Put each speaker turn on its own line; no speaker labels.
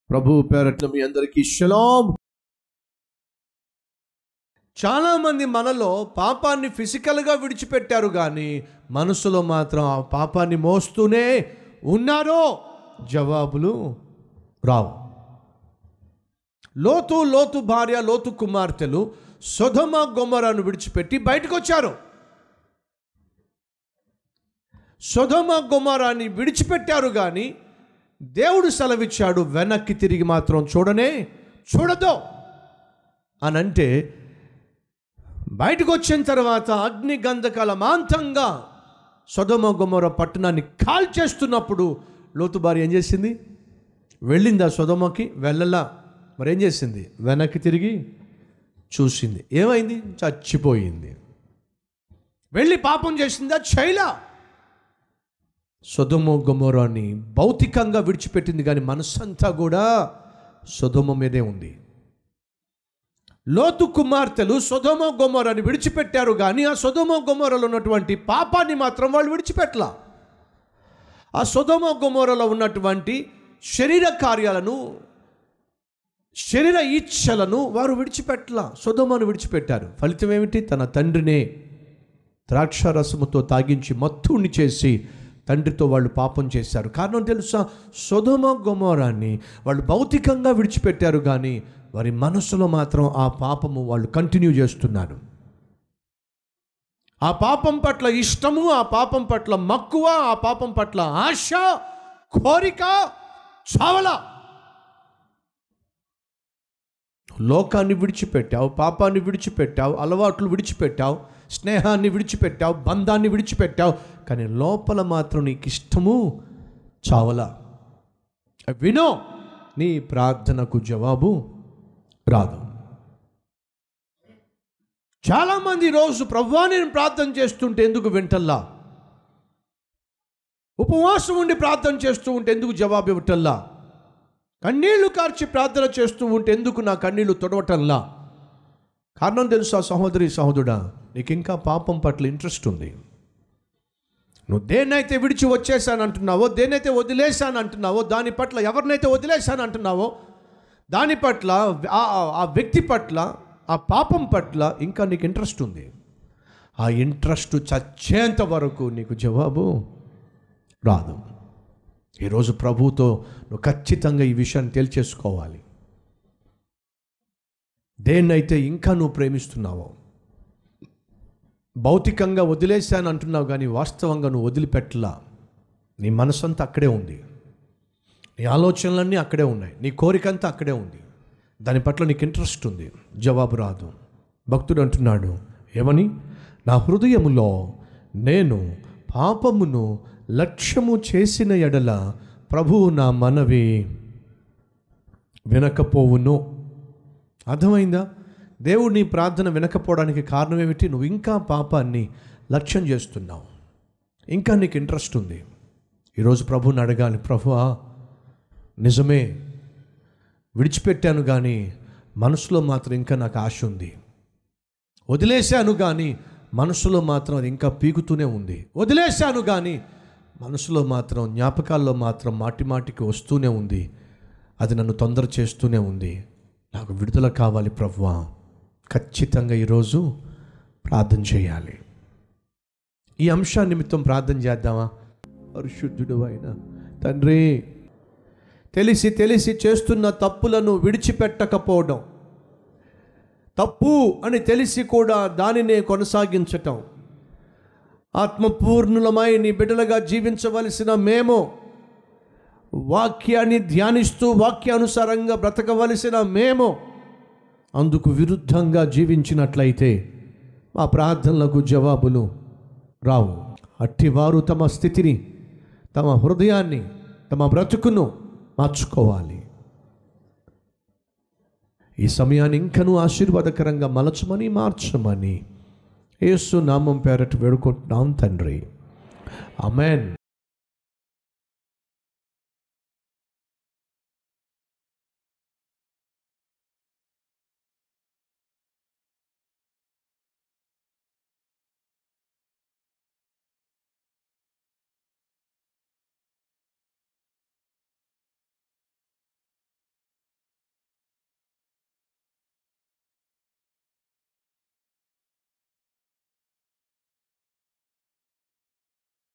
ప్రభు పేరట్ల మీ అందరికీ షలాం చాలామంది మనలో పాపాన్ని ఫిజికల్గా విడిచిపెట్టారు కానీ మనసులో మాత్రం ఆ పాపాన్ని మోస్తూనే ఉన్నారో జవాబులు రావు లోతు లోతు భార్య లోతు కుమార్తెలు సొధమ గొమ్మరాను విడిచిపెట్టి బయటకు వచ్చారు సొధమ గొమ్మరాన్ని విడిచిపెట్టారు కానీ దేవుడు సెలవిచ్చాడు వెనక్కి తిరిగి మాత్రం చూడనే చూడదు అని అంటే బయటకు వచ్చిన తర్వాత అగ్ని గంధకాల మాంతంగా సొదమ గొమర పట్టణాన్ని కాల్ చేస్తున్నప్పుడు లోతు భార్య ఏం చేసింది వెళ్ళిందా సొదమకి వెళ్ళలా మరి ఏం చేసింది వెనక్కి తిరిగి చూసింది ఏమైంది చచ్చిపోయింది వెళ్ళి పాపం చేసిందా చైలా సొదమ గొమరాన్ని భౌతికంగా విడిచిపెట్టింది కానీ మనస్సంతా కూడా సొదమ మీదే ఉంది లోతు కుమార్తెలు సొదమ గొమరని విడిచిపెట్టారు కానీ ఆ సొదమ గొమరలో ఉన్నటువంటి పాపాన్ని మాత్రం వాళ్ళు విడిచిపెట్టలా ఆ సొదమ గొమరలో ఉన్నటువంటి శరీర కార్యాలను శరీర ఇచ్ఛలను వారు విడిచిపెట్టలా సొదమను విడిచిపెట్టారు ఫలితం ఏమిటి తన తండ్రినే ద్రాక్షారసముతో తాగించి మత్తుని చేసి తండ్రితో వాళ్ళు పాపం చేశారు కారణం తెలుసా సొదమ గొమోరాన్ని వాళ్ళు భౌతికంగా విడిచిపెట్టారు కానీ వారి మనసులో మాత్రం ఆ పాపము వాళ్ళు కంటిన్యూ చేస్తున్నారు ఆ పాపం పట్ల ఇష్టము ఆ పాపం పట్ల మక్కువ ఆ పాపం పట్ల ఆశ కోరిక చావల లోకాన్ని విడిచిపెట్టావు పాపాన్ని విడిచిపెట్టావు అలవాట్లు విడిచిపెట్టావు స్నేహాన్ని విడిచిపెట్టావు బంధాన్ని విడిచిపెట్టావు కానీ లోపల మాత్రం నీకు ఇష్టము చావలా వినో నీ ప్రార్థనకు జవాబు రాదు చాలామంది రోజు ప్రవ్వా నేను ప్రార్థన చేస్తుంటే ఎందుకు వింటల్లా ఉపవాసం ఉండి ప్రార్థన చేస్తూ ఉంటే ఎందుకు జవాబు ఇవ్వటల్లా కన్నీళ్లు కార్చి ప్రార్థన చేస్తూ ఉంటే ఎందుకు నా కన్నీళ్లు తొడవటంలా కారణం తెలుసా సహోదరి సహోదరుడా నీకు ఇంకా పాపం పట్ల ఇంట్రెస్ట్ ఉంది నువ్వు దేన్నైతే విడిచి వచ్చేసాను అంటున్నావో దేన్నైతే వదిలేశాను అంటున్నావో దాని పట్ల ఎవరినైతే వదిలేశాను అంటున్నావో దాని పట్ల ఆ- ఆ- ఆ వ్యక్తి పట్ల ఆ పాపం పట్ల ఇంకా నీకు ఇంట్రెస్ట్ ఉంది ఆ ఇంట్రెస్ట్ చచ్చేంత వరకు నీకు జవాబు రాదు ఈరోజు ప్రభువుతో నువ్వు ఖచ్చితంగా ఈ విషయాన్ని తేల్చేసుకోవాలి దేన్నైతే ఇంకా నువ్వు ప్రేమిస్తున్నావో భౌతికంగా వదిలేశాను అంటున్నావు కానీ వాస్తవంగా నువ్వు వదిలిపెట్టలా నీ మనసంతా అక్కడే ఉంది నీ ఆలోచనలన్నీ అక్కడే ఉన్నాయి నీ కోరికంతా అక్కడే ఉంది దాని పట్ల నీకు ఇంట్రెస్ట్ ఉంది జవాబు రాదు భక్తుడు అంటున్నాడు ఏమని నా హృదయములో నేను పాపమును లక్ష్యము చేసిన ఎడల ప్రభువు నా మనవి వినకపోవును అర్థమైందా దేవుడు నీ ప్రార్థన వినకపోవడానికి కారణం ఏమిటి నువ్వు ఇంకా పాపాన్ని లక్ష్యం చేస్తున్నావు ఇంకా నీకు ఇంట్రెస్ట్ ఉంది ఈరోజు ప్రభుని అడగాలి ప్రభువా నిజమే విడిచిపెట్టాను కానీ మనసులో మాత్రం ఇంకా నాకు ఆశ ఉంది వదిలేశాను కానీ మనసులో మాత్రం అది ఇంకా పీకుతూనే ఉంది వదిలేశాను కానీ మనసులో మాత్రం జ్ఞాపకాల్లో మాత్రం మాటి మాటికి వస్తూనే ఉంది అది నన్ను తొందర చేస్తూనే ఉంది నాకు విడుదల కావాలి ప్రభువా ఖచ్చితంగా ఈరోజు ప్రార్థన చేయాలి ఈ అంశా నిమిత్తం ప్రార్థన చేద్దామా పరిశుద్ధుడు అయిన తండ్రి తెలిసి తెలిసి చేస్తున్న తప్పులను విడిచిపెట్టకపోవడం తప్పు అని తెలిసి కూడా దానినే కొనసాగించటం ఆత్మపూర్ణులమై నీ బిడ్డలుగా జీవించవలసిన మేము వాక్యాన్ని ధ్యానిస్తూ వాక్యానుసారంగా బ్రతకవలసిన మేము అందుకు విరుద్ధంగా జీవించినట్లయితే మా ప్రార్థనలకు జవాబులు రావు అట్టివారు తమ స్థితిని తమ హృదయాన్ని తమ బ్రతుకును మార్చుకోవాలి ఈ సమయాన్ని ఇంకనూ ఆశీర్వాదకరంగా మలచమని మార్చమని యేసు నామం పేరట వేడుకుంటున్నాం తండ్రి అమెన్